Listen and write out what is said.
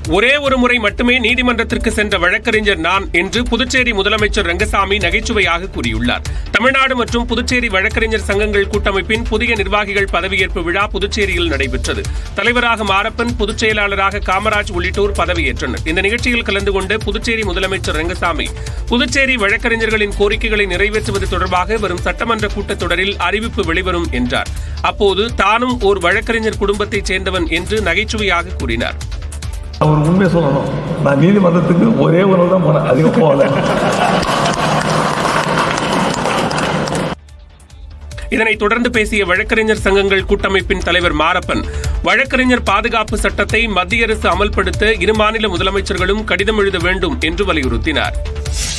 ஒரே ஒரு முறை மட்டுமே நீதிமன்றத்திற்கு சென்ற வழக்கறிஞர் நான் என்று புதுச்சேரி முதலமைச்சர் ரங்கசாமி நகைச்சுவையாக கூறியுள்ளார் தமிழ்நாடு மற்றும் புதுச்சேரி வழக்கறிஞர் சங்கங்கள் கூட்டமைப்பின் புதிய நிர்வாகிகள் பதவியேற்பு விழா புதுச்சேரியில் நடைபெற்றது தலைவராக மாரப்பன் பொதுச் செயலாளராக காமராஜ் உள்ளிட்டோர் பதவியேற்றனர் இந்த நிகழ்ச்சியில் கலந்து கொண்ட புதுச்சேரி முதலமைச்சர் ரங்கசாமி புதுச்சேரி வழக்கறிஞர்களின் கோரிக்கைகளை நிறைவேற்றுவது தொடர்பாக வரும் சட்டமன்ற கூட்டத்தொடரில் அறிவிப்பு வெளிவரும் என்றார் அப்போது தானும் ஓர் வழக்கறிஞர் குடும்பத்தைச் சேர்ந்தவன் என்று நகைச்சுவையாக கூறினார் அவர் உண்மையை சொல்லணும் நான் நீதிமன்றத்துக்கு ஒரே ஒரு தான் போனேன் அதிகம் போகல இதனைத் தொடர்ந்து பேசிய வழக்கறிஞர் சங்கங்கள் கூட்டமைப்பின் தலைவர் மாரப்பன் வழக்கறிஞர் பாதுகாப்பு சட்டத்தை மத்திய அரசு அமல்படுத்த இரு மாநில முதலமைச்சர்களும் கடிதம் எழுத வேண்டும் என்று வலியுறுத்தினார்